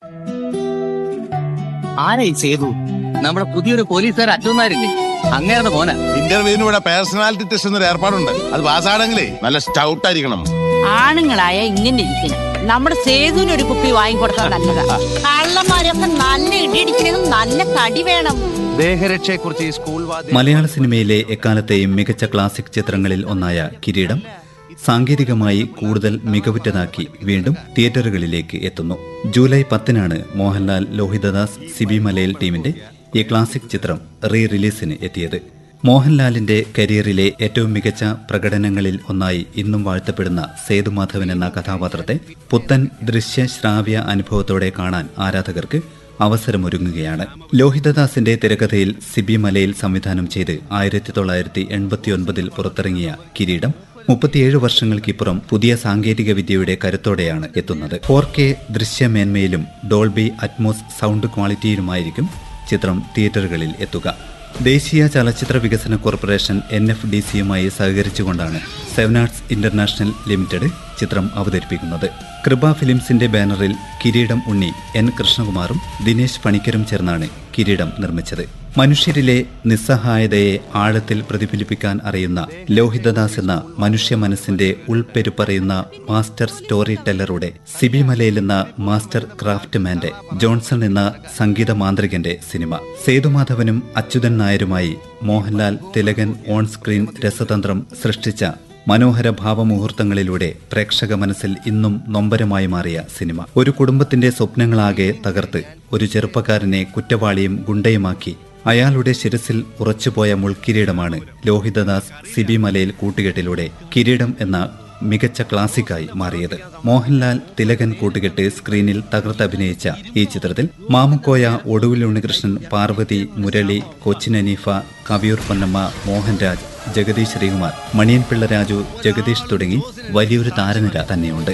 ആരായി ചെയ്തു നമ്മുടെ പുതിയൊരു പോലീസുകാർ അച്ഛന്മാരില്ലേ അങ്ങേരുടെ മോന ഇന്റർവ്യൂവിന് ഇവിടെ പേഴ്സണാലിറ്റി ടെസ്റ്റ് എന്നൊരു ഏർപ്പാടുണ്ട് അത് പാസ്സാണെങ്കിലേ നല്ല സ്റ്റൗട്ട് ആയിരിക്കണം ആണുങ്ങളായ ഇങ്ങനെ ഇരിക്കണം നമ്മുടെ സേതുവിന് ഒരു കുപ്പി വാങ്ങിക്കൊടുത്താൽ നല്ലതാ കള്ളന്മാരൊക്കെ നല്ല ഇടിയിടിക്കണതും നല്ല തടി വേണം ദേഹരക്ഷയെക്കുറിച്ച് ഈ സ്കൂൾ വാദ്യ മലയാള സിനിമയിലെ എക്കാലത്തെയും മികച്ച ക്ലാസിക് ചിത്രങ്ങളിൽ ഒന്നായ കിരീടം സാങ്കേതികമായി കൂടുതൽ മികവുറ്റതാക്കി വീണ്ടും തിയേറ്ററുകളിലേക്ക് എത്തുന്നു ജൂലൈ പത്തിനാണ് മോഹൻലാൽ ലോഹിതദാസ് സിബി മലയിൽ ടീമിന്റെ ഈ ക്ലാസിക് ചിത്രം റീ റിലീസിന് എത്തിയത് മോഹൻലാലിന്റെ കരിയറിലെ ഏറ്റവും മികച്ച പ്രകടനങ്ങളിൽ ഒന്നായി ഇന്നും വാഴ്ത്തപ്പെടുന്ന സേതുമാധവൻ എന്ന കഥാപാത്രത്തെ പുത്തൻ ദൃശ്യ ശ്രാവ്യ അനുഭവത്തോടെ കാണാൻ ആരാധകർക്ക് അവസരമൊരുങ്ങുകയാണ് ലോഹിതദാസിന്റെ തിരക്കഥയിൽ സിബി മലയിൽ സംവിധാനം ചെയ്ത് ആയിരത്തി തൊള്ളായിരത്തി എൺപത്തിയൊൻപതിൽ പുറത്തിറങ്ങിയ കിരീടം മുപ്പത്തിയേഴ് വർഷങ്ങൾക്കിപ്പുറം പുതിയ സാങ്കേതിക വിദ്യയുടെ കരുത്തോടെയാണ് എത്തുന്നത് ഫോർ കെ ദൃശ്യമേന്മയിലും ഡോൾബി അറ്റ്മോസ് സൗണ്ട് ക്വാളിറ്റിയിലുമായിരിക്കും ചിത്രം തിയേറ്ററുകളിൽ എത്തുക ദേശീയ ചലച്ചിത്ര വികസന കോർപ്പറേഷൻ എൻ എഫ് ഡി സിയുമായി സഹകരിച്ചുകൊണ്ടാണ് സെവൻ ആർട്സ് ഇന്റർനാഷണൽ ലിമിറ്റഡ് ചിത്രം അവതരിപ്പിക്കുന്നത് കൃപ ഫിലിംസിന്റെ ബാനറിൽ കിരീടം ഉണ്ണി എൻ കൃഷ്ണകുമാറും ദിനേശ് പണിക്കരും ചേർന്നാണ് കിരീടം നിർമ്മിച്ചത് മനുഷ്യരിലെ നിസ്സഹായതയെ ആഴത്തിൽ പ്രതിഫലിപ്പിക്കാൻ അറിയുന്ന ലോഹിതദാസ് എന്ന മനുഷ്യ മനസ്സിന്റെ ഉൾപ്പെരുപ്പറയുന്ന മാസ്റ്റർ സ്റ്റോറി ടെല്ലറുടെ സിബി മലയിൽ എന്ന മാസ്റ്റർ ക്രാഫ്റ്റ്മാന്റെ ജോൺസൺ എന്ന സംഗീത മാന്ത്രികന്റെ സിനിമ സേതുമാധവനും അച്യുതൻ നായരുമായി മോഹൻലാൽ തിലകൻ ഓൺ സ്ക്രീൻ രസതന്ത്രം സൃഷ്ടിച്ച മനോഹര ഭാവമുഹൂർത്തങ്ങളിലൂടെ പ്രേക്ഷക മനസ്സിൽ ഇന്നും നൊമ്പരമായി മാറിയ സിനിമ ഒരു കുടുംബത്തിന്റെ സ്വപ്നങ്ങളാകെ തകർത്ത് ഒരു ചെറുപ്പക്കാരനെ കുറ്റവാളിയും ഗുണ്ടയുമാക്കി അയാളുടെ ശിരസിൽ ഉറച്ചുപോയ മുൾക്കിരീടമാണ് ലോഹിതദാസ് സിബി മലയിൽ കൂട്ടുകെട്ടിലൂടെ കിരീടം എന്ന മികച്ച ക്ലാസിക്കായി മാറിയത് മോഹൻലാൽ തിലകൻ കൂട്ടുകെട്ട് സ്ക്രീനിൽ തകർത്തഭിനയിച്ച ഈ ചിത്രത്തിൽ മാമുക്കോയ ഒടുവിൽ ഉണ്ണികൃഷ്ണൻ പാർവതി മുരളി കൊച്ചിൻ അനീഫ കവിയൂർ പൊന്നമ്മ മോഹൻരാജ് ജഗദീഷ് ശ്രീകുമാർ മണിയൻപിള്ള രാജു ജഗദീഷ് തുടങ്ങി വലിയൊരു താരനിര തന്നെയുണ്ട്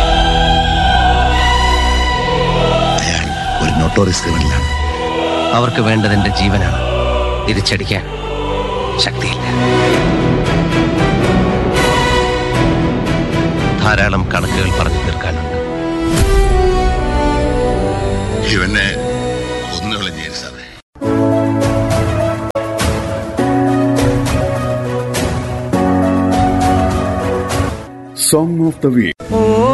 അയാൾ ഒരു നോട്ടോറിയസ് ക്രിമിനലാണ് അവർക്ക് വേണ്ടത് എന്റെ ജീവനാണ് തിരിച്ചടിക്കാൻ ശക്തിയില്ല ധാരാളം കണക്കുകൾ പറഞ്ഞു തീർക്കാനുണ്ട് ഇവനെ ഒന്നുകളഞ്ഞേരി സാറേ Song of the Week.